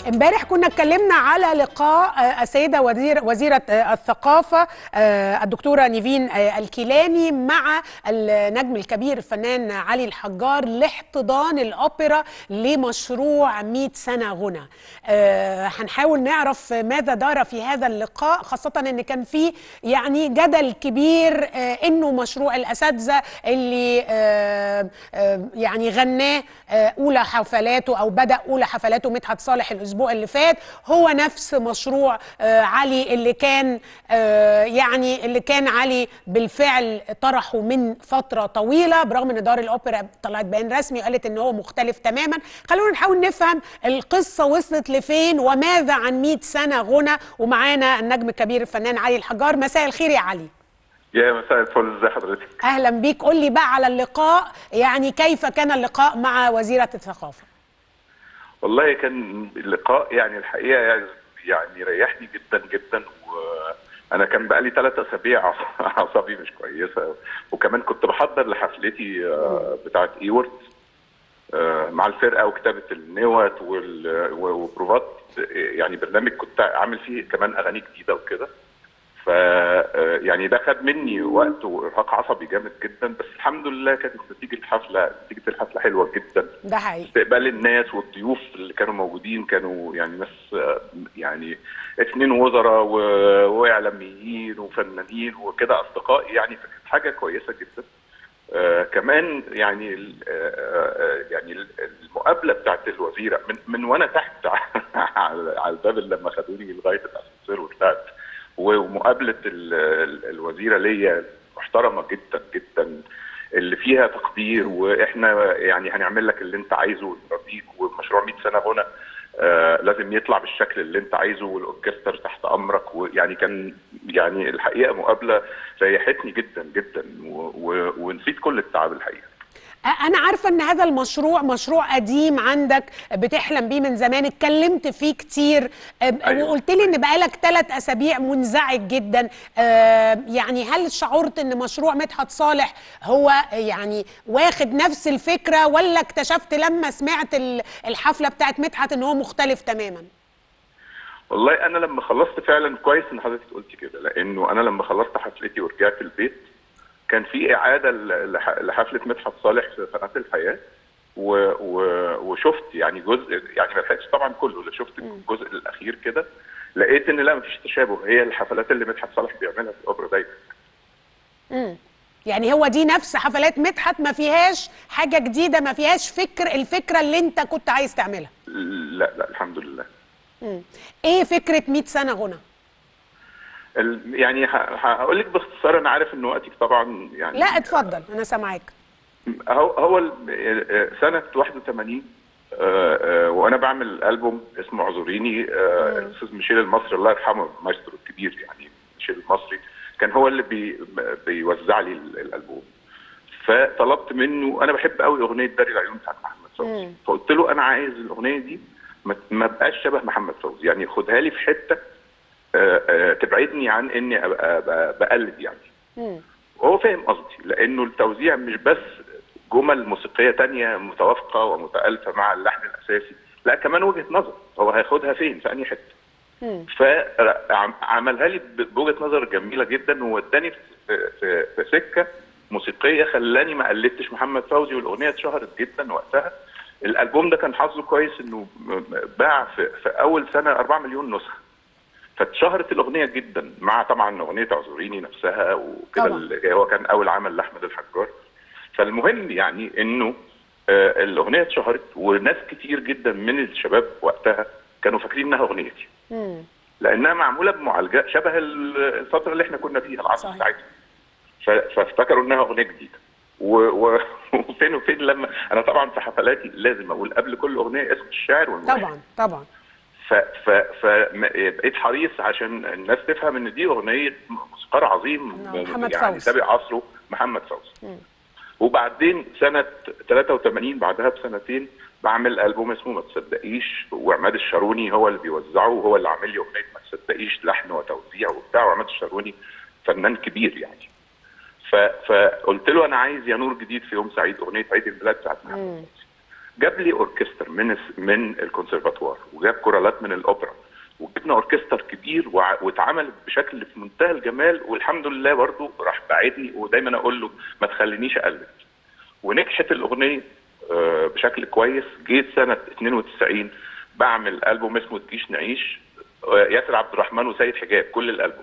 امبارح كنا اتكلمنا على لقاء آه، السيده وزير وزيره آه، الثقافه آه، الدكتوره نيفين آه، الكيلاني مع النجم الكبير الفنان علي الحجار لاحتضان الاوبرا لمشروع 100 سنه غنى آه، هنحاول نعرف ماذا دار في هذا اللقاء خاصه ان كان في يعني جدل كبير آه، انه مشروع الاساتذه اللي آه، آه، يعني غناه آه، اولى حفلاته او بدا اولى حفلاته مدحت صالح الاسبوع اللي فات هو نفس مشروع آه، علي اللي كان آه، يعني اللي كان علي بالفعل طرحه من فتره طويله برغم ان دار الاوبرا طلعت بيان رسمي وقالت ان هو مختلف تماما خلونا نحاول نفهم القصه وصلت لفين وماذا عن 100 سنه غنى ومعانا النجم الكبير الفنان علي الحجار مساء الخير يا علي يا مساء الفل ازي حضرتك اهلا بيك قول لي بقى على اللقاء يعني كيف كان اللقاء مع وزيره الثقافه والله كان اللقاء يعني الحقيقه يعني, يعني ريحني جدا جدا وانا كان بقالي ثلاث اسابيع اعصابي مش كويسه وكمان كنت بحضر لحفلتي آه، بتاعه ايورد آه، مع الفرقه وكتابه النوت وال- وبروفات يعني برنامج كنت عامل فيه كمان اغاني جديده وكده ف آه، يعني ده خد مني وقت وارهاق عصبي جامد جدا بس الحمد لله كانت نتيجه الحفله نتيجه الحفله حلوه جدا ده حقيقي استقبال الناس والضيوف اللي كانوا موجودين كانوا يعني ناس آه، يعني اثنين وزراء و- واعلاميين وفنانين وكده اصدقائي يعني فكانت حاجه كويسه جدا آه كمان يعني ال- آه آه، يعني ال- المقابله بتاعت الوزيره من من وانا تحت على على الباب اللي لما خدوني لغايه الاسانسير وطلعت ومقابله ال- ال- الوزيره ليا محترمه جدا جدا اللي فيها تقدير واحنا يعني هنعمل لك اللي انت عايزه ونرضيك ومشروع 100 سنه غنى آه لازم يطلع بالشكل اللي انت عايزه والاوركستر تحت امرك ويعني كان يعني الحقيقه مقابله ريحتني جدا جدا و- و- ونسيت كل التعب الحقيقه انا عارفه ان هذا المشروع مشروع قديم عندك بتحلم بيه من زمان اتكلمت فيه كتير أم، أيوة. وقلت لي ان بقالك ثلاث اسابيع منزعج جدا آه، يعني هل شعرت ان مشروع مدحت صالح هو يعني واخد نفس الفكره ولا اكتشفت لما سمعت ال- الحفله بتاعت مدحت ان هو مختلف تماما والله انا لما خلصت فعلا كويس ان حضرتك قلتي كده لانه انا لما خلصت حفلتي ورجعت البيت كان في اعاده ل- لح- لحفله مدحت صالح في قناه الحياه و... و... وشفت يعني جزء يعني ما لحقتش طبعا كله لا شفت الجزء الاخير كده لقيت ان لا مفيش تشابه هي الحفلات اللي مدحت صالح بيعملها في الاوبرا دايما مم. يعني هو دي نفس حفلات مدحت ما فيهاش حاجه جديده ما فيهاش فكر الفكره اللي انت كنت عايز تعملها لا لا الحمد لله مم. ايه فكره 100 سنه غنى ال... يعني هقول لك باختصار انا عارف ان وقتك طبعا يعني لا اتفضل انا سامعاك هو هو ال- سنة 81 آه، آه، وانا بعمل البوم اسمه اعذريني آه، الاستاذ ميشيل المصري الله يرحمه المايسترو الكبير يعني ميشيل المصري كان هو اللي بي بيوزع لي ال- الالبوم فطلبت منه انا بحب قوي اغنيه داري العيون بتاعت محمد فوزي مم. فقلت له انا عايز الاغنيه دي ما- ما بقاش شبه محمد فوزي يعني خدها لي في حته آه، آه، تبعدني عن اني ابقى أبقى بقلد يعني مم. وهو فاهم قصدي لانه التوزيع مش بس جمل موسيقيه تانية متوافقه ومتالفه مع اللحن الاساسي لا كمان وجهه نظر هو هياخدها فين في انهي حته مم. فعملها لي ب- بوجهه نظر جميله جدا ووداني في, في, في سكه موسيقيه خلاني ما قلدتش محمد فوزي والاغنيه اتشهرت جدا وقتها الالبوم ده كان حظه كويس انه م- م- باع في, في اول سنه 4 مليون نسخه فاتشهرت الاغنيه جدا مع طبعا اغنيه اعذريني نفسها وكده طبعا. اللي هو كان اول عمل لاحمد الحجار فالمهم يعني انه آه، الاغنيه اتشهرت وناس كتير جدا من الشباب وقتها كانوا فاكرين انها اغنيتي مم. لانها معموله بمعالجه شبه ال- الفتره اللي احنا كنا فيها العصر صحيح. بتاعتنا ف- فافتكروا انها اغنيه جديده و- و- وفين وفين لما انا طبعا في حفلاتي لازم اقول قبل كل اغنيه اسم الشاعر والملحن طبعا طبعا ف ف فبقيت حريص عشان الناس تفهم ان دي اغنيه موسيقار عظيم نعم، محمد يعني فوزي. سابق عصره محمد فوزي مم. وبعدين سنه 83 بعدها بسنتين بعمل البوم اسمه ما تصدقيش وعماد الشاروني هو اللي بيوزعه وهو اللي عامل لي اغنيه ما تصدقيش لحن وتوزيع وبتاع وعماد الشاروني فنان كبير يعني ف... فقلت له انا عايز يا نور جديد في يوم سعيد اغنيه عيد الميلاد بتاعت محمد مم. فوزي جاب لي اوركستر من من الكونسرفاتوار وجاب كورالات من الاوبرا وجبنا اوركستر كبير واتعمل بشكل في منتهى الجمال والحمد لله برضه راح باعدني ودايما اقول له ما تخلينيش اقلد ونجحت الاغنيه بشكل كويس جيت سنه 92 بعمل البوم اسمه تجيش نعيش ياسر عبد الرحمن وسيد حجاب كل الالبوم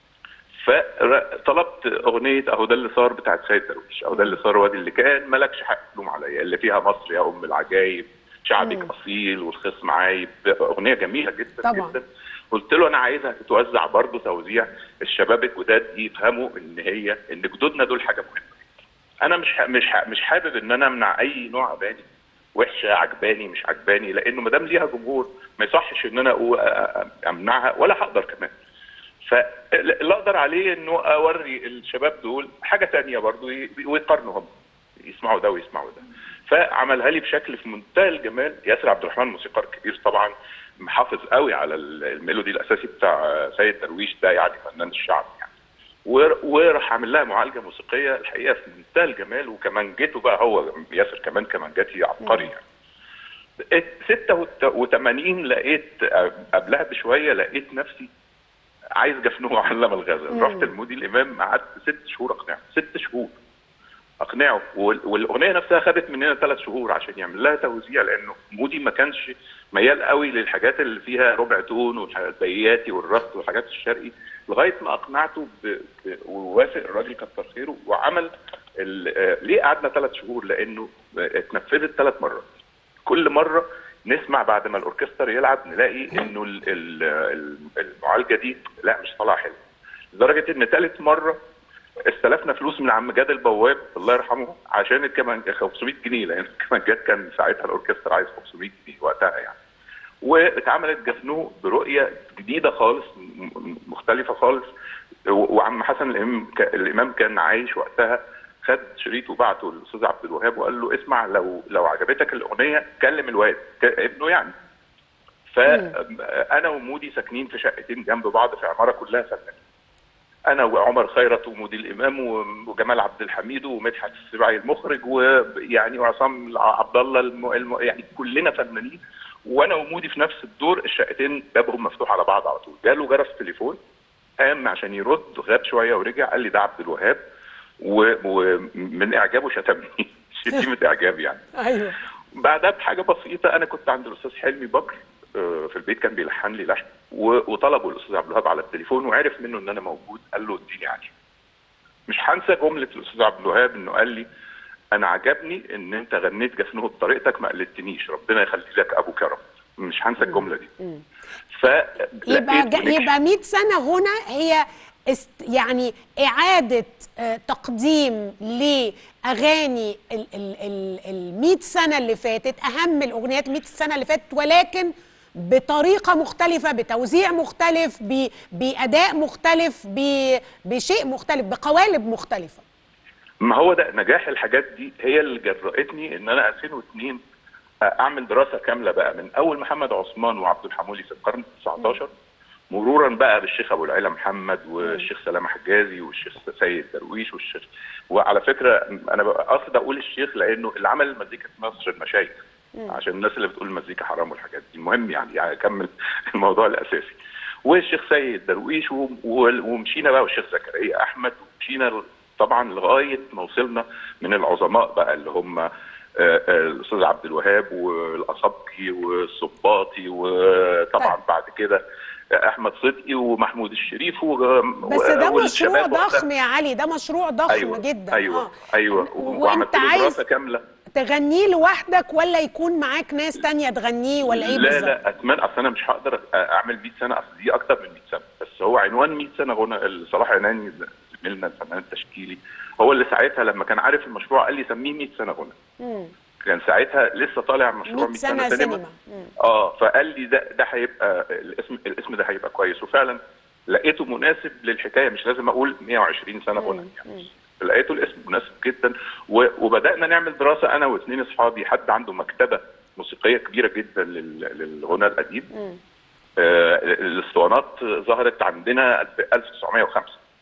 فطلبت اغنيه اهو ده اللي صار بتاعت سيد درويش اهو ده اللي صار وادي اللي كان مالكش حق تلوم عليا اللي فيها مصر يا ام العجايب شعبك مم. اصيل والخصم عايب اغنيه جميله جدا طبعا. جدا قلت له انا عايزها تتوزع برضه توزيع الشباب الجداد يفهموا ان هي ان جدودنا دول حاجه مهمه انا مش مش مش حابب ان انا امنع اي نوع اغاني وحشه عجباني مش عجباني لانه ما دام ليها جمهور ما يصحش ان انا امنعها ولا هقدر كمان فاللي اقدر عليه انه اوري الشباب دول حاجه تانية برضو ويقارنوا هم يسمعوا ده ويسمعوا ده فعملها لي بشكل في منتهى الجمال ياسر عبد الرحمن موسيقار كبير طبعا محافظ قوي على الميلودي الاساسي بتاع سيد درويش ده يعني فنان الشعب يعني وراح عامل لها معالجه موسيقيه الحقيقه في منتهى الجمال وكمانجته بقى هو ياسر كمان كمانجاتي عبقري يعني 86 لقيت قبلها بشويه لقيت نفسي عايز جفنوه علم الغزل رحت المودي الامام قعدت ست شهور اقنعه ست شهور اقنعه والاغنيه نفسها خدت مننا ثلاث شهور عشان يعمل لها توزيع لانه مودي ما كانش ميال قوي للحاجات اللي فيها ربع تون والبياتي والربط والحاجات الشرقي لغايه ما اقنعته ب... ب... ووافق الراجل كتر خيره وعمل ال... ليه قعدنا ثلاث شهور لانه اتنفذت ثلاث مرات كل مره نسمع بعد ما الاوركستر يلعب نلاقي انه المعالجه دي لا مش طالعه حلو لدرجه ان ثالث مره استلفنا فلوس من عم جاد البواب الله يرحمه عشان الكمان 500 جنيه لان الكمانجات كان ساعتها الاوركسترا عايز 500 جنيه وقتها يعني واتعملت جفنو برؤيه جديده خالص مختلفه خالص وعم حسن الامام الامام كان عايش وقتها خد شريط وبعته للاستاذ عبد الوهاب وقال له اسمع لو لو عجبتك الاغنيه كلم الواد ابنه يعني فانا ومودي ساكنين في شقتين جنب بعض في عماره كلها فنانين انا وعمر خيرت ومودي الامام وجمال عبد الحميد ومدحت السباعي المخرج ويعني وعصام عبد الله الم... الم... يعني كلنا فنانين وانا ومودي في نفس الدور الشقتين بابهم مفتوح على بعض على طول جاله جرس تليفون قام عشان يرد غاب شويه ورجع قال لي ده عبد الوهاب ومن اعجابه شتمني شتيمه اعجاب يعني ايوه بعدها بحاجه بسيطه انا كنت عند الاستاذ حلمي بكر في البيت كان بيلحن لي لحن وطلبوا الاستاذ عبد الوهاب على التليفون وعرف منه ان انا موجود قال له اديني عليه مش هنسى جمله الاستاذ عبد الوهاب انه قال لي انا عجبني ان انت غنيت جفنه بطريقتك ما قلدتنيش ربنا يخلي لك ابوك يا رب مش هنسى الجمله دي ف يبقى يبقى 100 سنه غنى هي است يعني إعادة تقديم لأغاني ال 100 سنة اللي فاتت أهم الأغنيات 100 سنة اللي فاتت ولكن بطريقة مختلفة بتوزيع مختلف بأداء مختلف بشيء مختلف بقوالب مختلفة ما هو ده نجاح الحاجات دي هي اللي جرأتني ان انا 2002 اعمل دراسه كامله بقى من اول محمد عثمان وعبد الحمولي في القرن ال 19 مرورا بقى بالشيخ ابو العلا محمد والشيخ سلامه حجازي والشيخ سيد درويش والشيخ وعلى فكره انا قصد اقول الشيخ لانه اللي عمل المزيكا في مصر المشايخ عشان الناس اللي بتقول المزيكا حرام والحاجات دي المهم يعني, يعني اكمل الموضوع الاساسي والشيخ سيد درويش ومشينا بقى والشيخ زكريا احمد ومشينا طبعا لغايه ما وصلنا من العظماء بقى اللي هم الاستاذ عبد الوهاب والاصبجي والصباطي وطبعا بعد كده احمد صدقي ومحمود الشريف و... بس ده مشروع ضخم يا علي ده مشروع ضخم أيوة جدا ايوه آه. ايوه وانت عايز دراسه كامله تغنيه لوحدك ولا يكون معاك ناس تانية تغنيه ولا ايه لا بالظبط؟ لا اتمنى اصل انا مش هقدر اعمل 100 سنه اصل دي اكتر من 100 سنه بس هو عنوان 100 سنه غنى صلاح عناني زميلنا الفنان التشكيلي هو اللي ساعتها لما كان عارف المشروع قال لي سميه 100 سنه غنى مم. كان ساعتها لسه طالع مشروع 100 سنة سينما مم. اه فقال لي ده ده هيبقى الاسم الاسم ده هيبقى كويس وفعلا لقيته مناسب للحكايه مش لازم اقول 120 سنه غنى يعني لقيته الاسم مناسب جدا وبدانا نعمل دراسه انا واثنين اصحابي حد عنده مكتبه موسيقيه كبيره جدا للغنى القديم آه الاسطوانات ظهرت عندنا 1905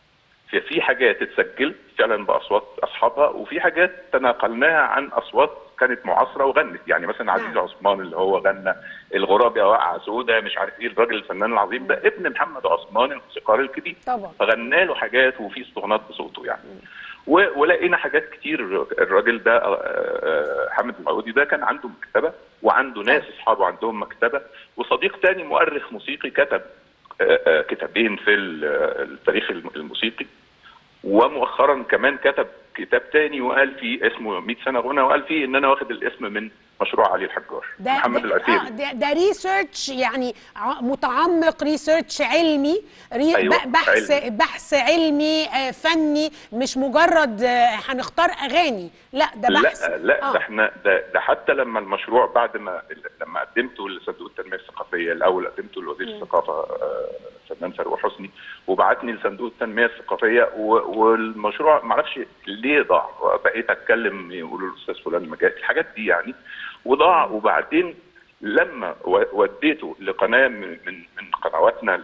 ففي حاجات اتسجلت فعلا باصوات اصحابها وفي حاجات تناقلناها عن اصوات كانت معاصره وغنت يعني مثلا عزيز نعم. عثمان اللي هو غنى الغراب يا واقعه سودا مش عارف ايه الراجل الفنان العظيم ده ابن محمد عثمان الموسيقار الكبير طبعا فغنى له حاجات وفي اسطوانات بصوته يعني و- ولقينا حاجات كتير الراجل ده آه، آه، حامد المعودي ده كان عنده مكتبه وعنده ناس اصحابه عندهم مكتبه وصديق تاني مؤرخ موسيقي كتب آه، آه، كتابين في ال- آه، التاريخ الم- الموسيقي ومؤخرا كمان كتب كتاب تاني وقال فيه اسمه 100 سنه غنى وقال فيه ان انا واخد الاسم من مشروع علي الحجار ده محمد ده, العسيري آه ده, ده ريسيرش يعني ع- متعمق ريسيرش علمي ري أيوة، ب- بحث علمي. بحث علمي آه، فني مش مجرد آه، هنختار اغاني لا ده بحث لا لا آه. ده احنا ده, ده حتى لما المشروع بعد ما لما قدمته لصندوق التنميه الثقافيه الاول قدمته لوزير الثقافه آه، فنان فاروق حسني وبعتني لصندوق التنميه الثقافيه و- والمشروع ما اعرفش ليه ضاع بقيت اتكلم يقولوا الاستاذ فلان ما جاش الحاجات دي يعني وضاع وبعدين لما و- وديته لقناه من من من قنواتنا ال-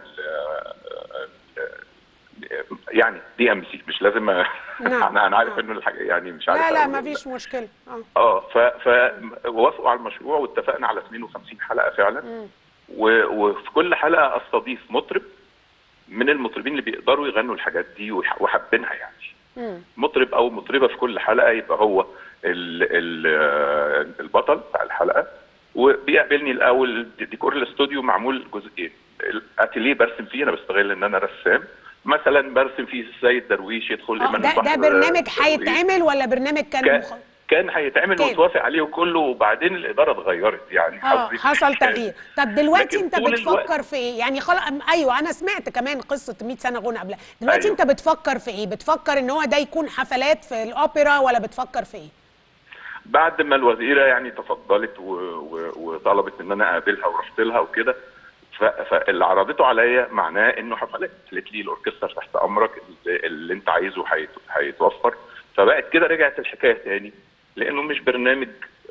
ال- يعني دي ام سي مش لازم نعم. انا انا عارف آه. انه الحاجه يعني مش عارف لا لا أقول ما ولا فيش مشكله اه اه ف فوافقوا على المشروع واتفقنا على 52 حلقه فعلا مم. و... وفي كل حلقه استضيف مطرب من المطربين اللي بيقدروا يغنوا الحاجات دي وح- وحابينها يعني مم. مطرب او مطربه في كل حلقه يبقى هو ال... ال... آه، البطل بتاع الحلقه وبيقابلني الاول ديكور الاستوديو معمول جزئين الاتيليه برسم فيه انا بستغل ان انا رسام مثلا برسم فيه السيد درويش يدخل آه، إيمان ده ده البحر برنامج درويش. هيتعمل ولا برنامج كان كان مخ... كان هيتعمل كان. وتوافق عليه كله وبعدين الاداره اتغيرت يعني اه حظي في حصل الحكاية. تغيير طب دلوقتي لكن انت طول بتفكر الوقت- في ايه يعني خلاص ايوه انا سمعت كمان قصه 100 سنه غنى قبلها دلوقتي أيوة. انت بتفكر في ايه بتفكر ان هو ده يكون حفلات في الاوبرا ولا بتفكر في ايه بعد ما الوزيره يعني تفضلت و... و... وطلبت ان انا اقابلها ورحت لها وكده ف... فاللي عرضته عليا معناه انه حفلات قالت لي الاوركسترا تحت امرك اللي, اللي انت عايزه هيت... هيتوفر فبقت كده رجعت الحكايه تاني لانه مش برنامج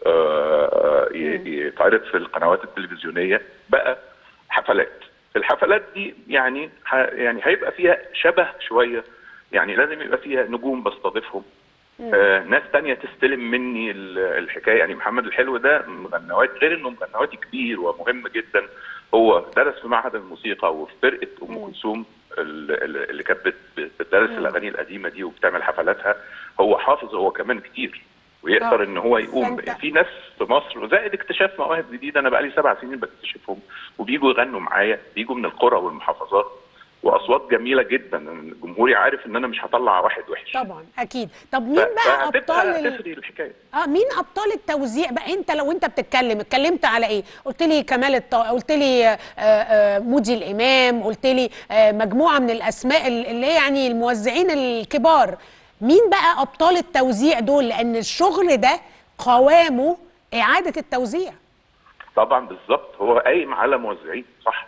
آه، ي- يتعرض في القنوات التلفزيونيه بقى حفلات الحفلات دي يعني ح... يعني هيبقى فيها شبه شويه يعني لازم يبقى فيها نجوم بستضيفهم آه ناس تانية تستلم مني ال- الحكايه يعني محمد الحلو ده مغنوات غير انه مغنواتي كبير ومهم جدا هو درس في معهد الموسيقى وفي فرقه ام كلثوم ال- ال- اللي كانت بت- بتدرس الاغاني القديمه دي وبتعمل حفلاتها هو حافظ هو كمان كتير ويقدر آه. ان هو يقوم فأنت- في ناس في مصر زائد اكتشاف مواهب جديده انا بقالي سبع سنين بكتشفهم وبيجوا يغنوا معايا بيجوا من القرى والمحافظات واصوات جميله جدا جمهوري عارف ان انا مش هطلع واحد وحش طبعا اكيد طب ف- مين بقى فهتبقى ابطال ال... تفرق الحكايه اه مين ابطال التوزيع بقى انت لو انت بتتكلم اتكلمت على ايه قلت لي كمال الط... قلت لي آه، آه، مودي الامام قلت لي آه، مجموعه من الاسماء ال- اللي هي يعني الموزعين الكبار مين بقى ابطال التوزيع دول لان الشغل ده قوامه اعاده التوزيع طبعا بالظبط هو قايم على موزعين صح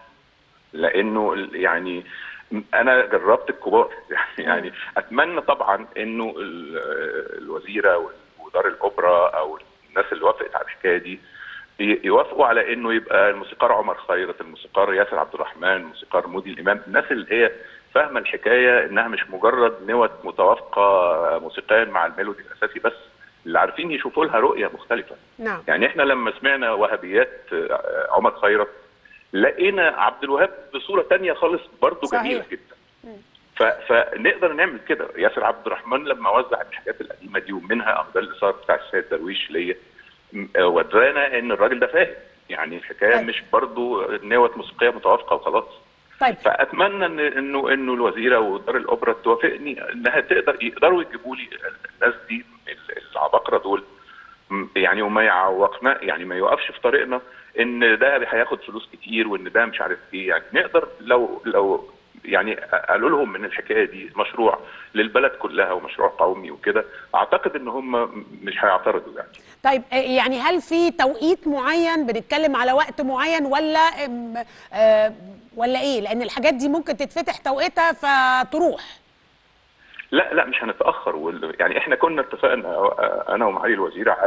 لانه ال- يعني انا جربت الكبار يعني يعني اتمنى طبعا انه ال- الوزيره ودار الاوبرا او الناس اللي وافقت على الحكايه دي ي- يوافقوا على انه يبقى الموسيقار عمر خيرت الموسيقار ياسر عبد الرحمن الموسيقار مودي الامام الناس اللي هي فاهمه الحكايه انها مش مجرد نوت متوافقه موسيقيا مع الميلودي الاساسي بس اللي عارفين يشوفوا لها رؤيه مختلفه نعم يعني احنا لما سمعنا وهابيات آه، عمر خيرت لقينا عبد الوهاب بصوره تانية خالص برضه صحيح. جميله جدا ف... فنقدر نعمل كده ياسر عبد الرحمن لما وزع الحاجات القديمه دي ومنها اقبال الاثار بتاع السيد درويش ليا م- آه، ودرانا ان الراجل ده فاهم يعني الحكايه طيب. مش برضه نوت موسيقيه متوافقه وخلاص طيب فاتمنى ان انه انه الوزيره ودار الاوبرا توافقني انها تقدر يقدروا يجيبوا لي الناس دي العباقره دول م- يعني وما يعوقنا يعني ما يوقفش في طريقنا ان ده هياخد فلوس كتير وان ده مش عارف ايه يعني نقدر لو لو يعني قالوا لهم من الحكايه دي مشروع للبلد كلها ومشروع قومي وكده اعتقد ان هم مش هيعترضوا يعني طيب آه، يعني هل في توقيت معين بنتكلم على وقت معين ولا أم، آه، ولا ايه لان الحاجات دي ممكن تتفتح توقيتها فتروح لا لا مش هنتاخر وال... يعني احنا كنا اتفقنا انا ومعالي الوزير على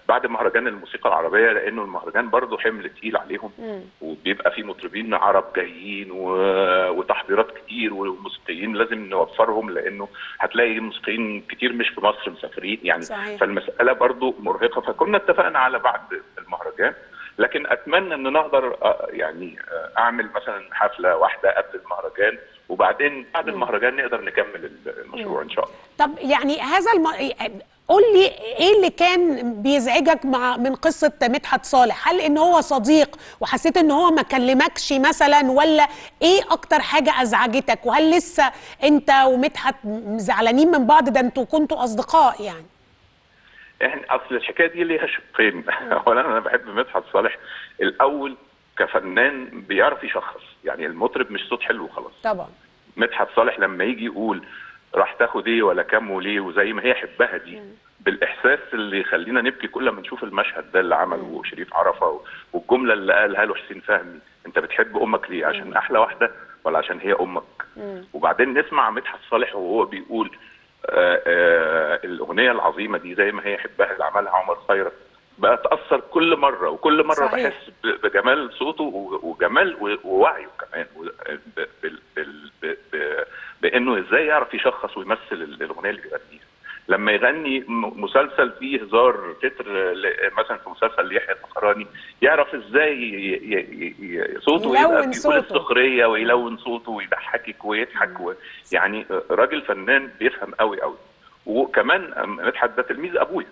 بعد مهرجان الموسيقى العربيه لانه المهرجان برضه حمل تقيل عليهم مم. وبيبقى في مطربين عرب جايين و... وتحضيرات كتير والموسيقيين لازم نوفرهم لانه هتلاقي موسيقيين كتير مش في مصر مسافرين يعني صحيح. فالمساله برضو مرهقه فكنا اتفقنا على بعد المهرجان لكن اتمنى ان نقدر آه، يعني آه، اعمل مثلا حفله واحده قبل المهرجان وبعدين بعد المهرجان نقدر نكمل المشروع ان شاء الله طب يعني هذا الم... قول لي ايه اللي كان بيزعجك مع من قصه مدحت صالح هل ان هو صديق وحسيت ان هو ما كلمكش مثلا ولا ايه اكتر حاجه ازعجتك وهل لسه انت ومدحت زعلانين من بعض ده انتوا كنتوا اصدقاء يعني احنا اصل الحكايه دي ليها شقين اولا انا بحب مدحت صالح الاول كفنان بيعرف يشخص يعني المطرب مش صوت حلو وخلاص طبعا مدحت صالح لما يجي يقول راح تاخد ايه ولا كام وليه وزي ما هي حبها دي بالاحساس اللي يخلينا نبكي كل ما نشوف المشهد ده اللي عمله شريف عرفه والجمله اللي قالها له حسين فهمي انت بتحب امك ليه عشان احلى واحده ولا عشان هي امك وبعدين نسمع مدحت صالح وهو بيقول آآ آآ الاغنيه العظيمه دي زي ما هي حبها اللي عملها عمر خيرت بقى تاثر كل مره وكل مره صحيح. بحس ب- بجمال صوته و- وجمال و- ووعيه كمان و- ب- بال- بال- ب- ب- بانه ازاي يعرف يشخص ويمثل ال- الاغنيه اللي بيغنيها لما يغني م- مسلسل فيه هزار تتر ل- مثلا في مسلسل ليحيى الفخراني يعرف ازاي ي- ي- ي- صوته يلون يبقى بيقول صوته. السخريه ويلون صوته ويضحكك ويضحك و... يعني راجل فنان بيفهم قوي قوي وكمان مدحت ده تلميذ ابويا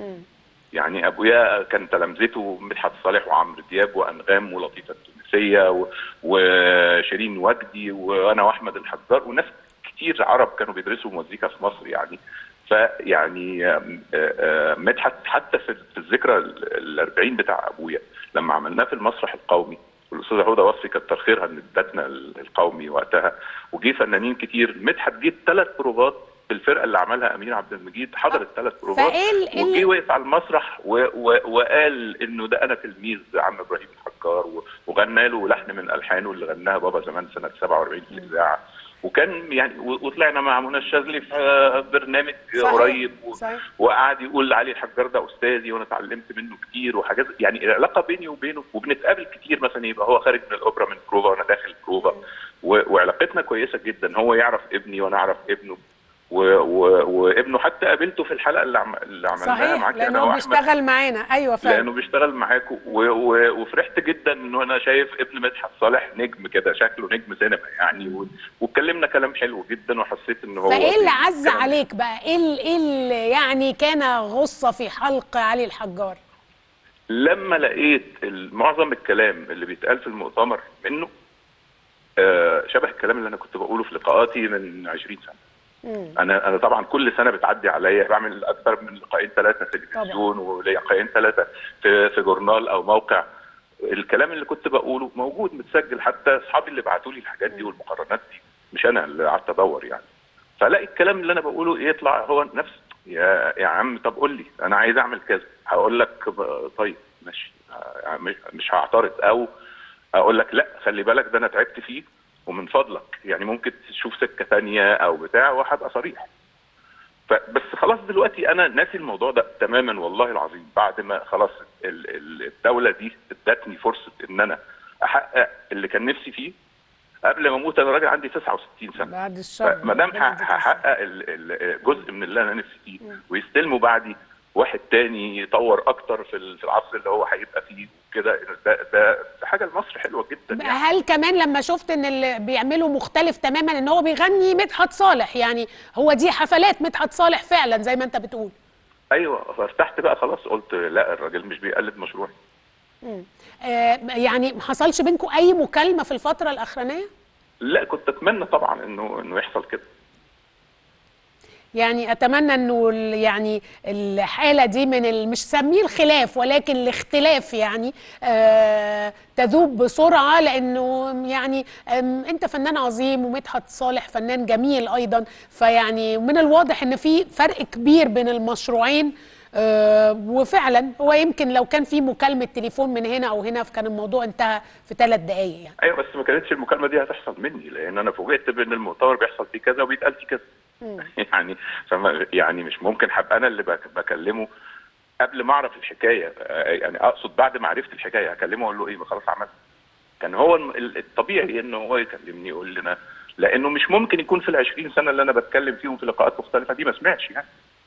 يعني ابويا كان تلامذته مدحت صالح وعمرو دياب وانغام ولطيفه التونسيه و... وشيرين وجدي وانا واحمد الحجار وناس كتير عرب كانوا بيدرسوا مزيكا في مصر يعني فيعني آم، آه، آه، مدحت حتى في في الذكرى ال 40 بتاع ابويا لما عملناه في المسرح القومي والاستاذه هدى وصفي كتر خيرها ان ادتنا ال- القومي وقتها وجي فنانين كتير مدحت جه ثلاث بروفات بالفرقه اللي عملها امير عبد المجيد حضر الثلاث بروفات فايه ال- ال- وجي وقف على المسرح و و وقال انه ده انا تلميذ عم ابراهيم الحجار و- وغنى له لحن من الحانه اللي غناها بابا زمان سنه 47 في الاذاعه وكان يعني و- وطلعنا مع منى الشاذلي في آه، برنامج صحيح. قريب و- صحيح. وقعد يقول علي الحجار ده استاذي وانا اتعلمت منه كتير وحاجات يعني العلاقه بيني وبينه وبنتقابل كتير مثلا يبقى هو خارج من الاوبرا من بروفا وانا داخل بروفا و- وعلاقتنا كويسه جدا هو يعرف ابني وانا اعرف ابنه و... و... وابنه حتى قابلته في الحلقه اللي, عم... اللي عملناها صحيح معاك لانه انا هو واحمد بيشتغل معانا ايوه فعلا لانه بيشتغل معاكم و... و... وفرحت جدا انه انا شايف ابن مدحت صالح نجم كده شكله نجم سينما يعني و... واتكلمنا كلام حلو جدا وحسيت ان هو فايه اللي عز كلام- عليك بقى ايه ال- ايه اللي يعني كان غصه في حلق علي الحجار لما لقيت ال- معظم الكلام اللي بيتقال في المؤتمر منه آه شبه الكلام اللي انا كنت بقوله في لقاءاتي من 20 سنه مم. انا انا طبعا كل سنه بتعدي عليا بعمل اكثر من لقاءين ثلاثه في التلفزيون ولقاءين ثلاثه في في جورنال او موقع الكلام اللي كنت بقوله موجود متسجل حتى اصحابي اللي بعتوا لي الحاجات دي والمقارنات دي مش انا اللي قعدت ادور يعني فلاقي الكلام اللي انا بقوله يطلع هو نفس يا يا عم طب قول لي انا عايز اعمل كذا هقول لك ب- طيب ماشي آه، مش- مش هعترض او اقول لك لا خلي بالك ده انا تعبت فيه ومن فضلك يعني ممكن تشوف سكه تانية او بتاع وهبقى صريح ف- بس خلاص دلوقتي انا ناسي الموضوع ده تماما والله العظيم بعد ما خلاص ال- ال- الدوله دي ادتني فرصه ان انا احقق اللي كان نفسي فيه قبل ما اموت انا راجل عندي 69 سنه بعد الشر ما دام ربنا يديك الصحة. هحقق ال- ال- جزء من اللي انا نفسي فيه ويستلموا بعدي واحد تاني يطور اكتر في ال- في العصر اللي هو هيبقى فيه وكده ده ده ده حاجه لمصر حلوه جدا بقى يعني هل كمان لما شفت ان اللي بيعمله مختلف تماما ان هو بيغني مدحت صالح يعني هو دي حفلات مدحت صالح فعلا زي ما انت بتقول ايوه فارتحت بقى خلاص قلت لا الراجل مش بيقلد مشروعي مم. آه يعني ما حصلش بينكم اي مكالمه في الفتره الاخرانيه لا كنت اتمنى طبعا انه انه يحصل كده يعني اتمنى انه ال- يعني الحاله دي من ال- مش سميه الخلاف ولكن الاختلاف يعني آه تذوب بسرعه لانه يعني آم، انت فنان عظيم ومدحت صالح فنان جميل ايضا فيعني من الواضح ان في فرق كبير بين المشروعين آه وفعلا هو يمكن لو كان في مكالمه تليفون من هنا او هنا فكان الموضوع انتهى في ثلاث دقائق يعني ايوه بس ما كانتش المكالمه دي هتحصل مني لان انا فوجئت بان المؤتمر بيحصل فيه كذا وبيتقال فيه كذا يعني فما يعني مش ممكن هبقى انا اللي بك- بكلمه قبل ما اعرف الحكايه آه، يعني اقصد بعد ما عرفت الحكايه هكلمه اقول له ايه ما خلاص عملت كان هو الم- ال- الطبيعي انه هو يكلمني يقول لنا لانه مش ممكن يكون في ال 20 سنه اللي انا بتكلم فيهم في لقاءات مختلفه دي ما سمعش يعني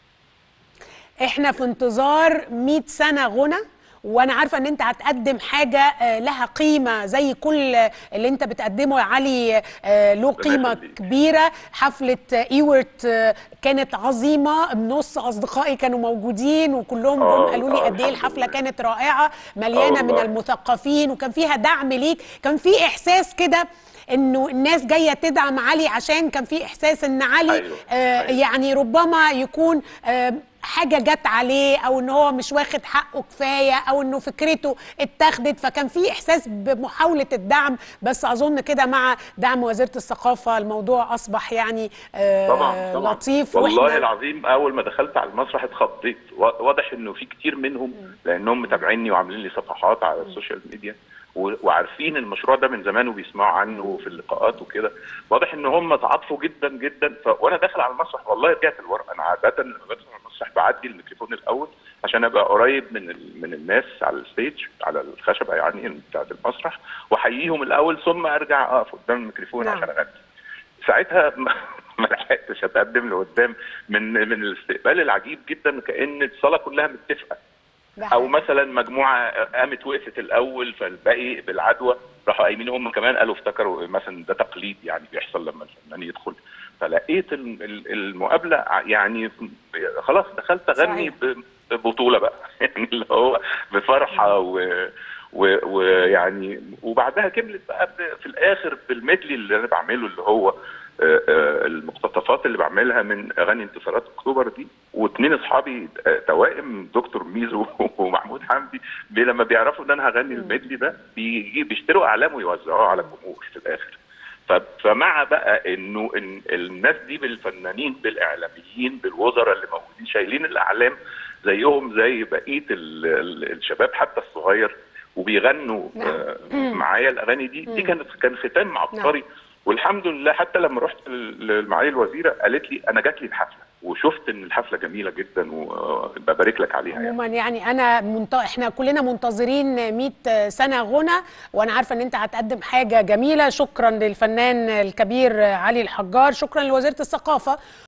احنا في انتظار 100 سنه غنى وانا عارفه ان انت هتقدم حاجه آه، لها قيمه زي كل اللي انت بتقدمه يا علي آه، له قيمه يخليك. كبيره حفله آه، ايورت آه، كانت عظيمه نص اصدقائي كانوا موجودين وكلهم آه، جم قالوا لي آه، قد ايه الحمد الحفله لله. كانت رائعه مليانه آه، من والله. المثقفين وكان فيها دعم ليك كان في احساس كده انه الناس جايه تدعم علي عشان كان في احساس ان علي أيوة، آه أيوة. يعني ربما يكون آه حاجه جت عليه او ان هو مش واخد حقه كفايه او انه فكرته اتاخدت فكان في احساس بمحاوله الدعم بس اظن كده مع دعم وزيره الثقافه الموضوع اصبح يعني آه طبعا طبعا لطيف والله وإحنا- العظيم اول ما دخلت على المسرح اتخضيت وا- واضح انه في كتير منهم لانهم متابعيني وعاملين لي صفحات على السوشيال ميديا و- وعارفين المشروع ده من زمان وبيسمعوا عنه في اللقاءات وكده واضح ان هم تعاطفوا جدا جدا ف... وانا داخل على المسرح والله رجعت لورا انا عاده لما بدخل على المسرح بعدي الميكروفون الاول عشان ابقى قريب من ال... من الناس على الستيج على الخشبه يعني بتاعت المسرح واحييهم الاول ثم ارجع اقف قدام الميكروفون نعم. عشان اغني ساعتها ما ما لحقتش اتقدم لقدام من من الاستقبال العجيب جدا كان الصاله كلها متفقه ده او حقيقي. مثلا مجموعه قامت وقفت الاول فالباقي بالعدوى راحوا قايمين هم كمان قالوا افتكروا مثلا ده تقليد يعني بيحصل لما الفنان يدخل فلقيت ال- ال- المقابله ع- يعني خلاص دخلت اغني صحيح. ب- ببطوله بقى يعني اللي هو بفرحه و و- ويعني وبعدها كملت بقى ب- في الاخر بالميدلي اللي انا بعمله اللي هو آه، آه، المقتطفات اللي بعملها من اغاني انتصارات اكتوبر دي واثنين اصحابي آه، توائم دكتور ميزو ومحمود حمدي بي- لما بيعرفوا ان انا هغني الميدلي ده بيجي بيشتروا اعلام ويوزعوها على الجمهور في الاخر ف- فمع بقى انه إن الناس دي بالفنانين بالاعلاميين بالوزراء اللي موجودين شايلين الاعلام زيهم زي بقيه ال- ال- الشباب حتى الصغير وبيغنوا نعم. آه، معايا الاغاني دي دي كانت كان ختام عبقري والحمد لله حتى لما رحت لمعالي الوزيره قالت لي انا جات لي الحفله وشفت ان الحفله جميله جدا وببارك لك عليها يعني عموما يعني انا منت... احنا كلنا منتظرين 100 سنه غنى وانا عارفه ان انت هتقدم حاجه جميله شكرا للفنان الكبير علي الحجار شكرا لوزيره الثقافه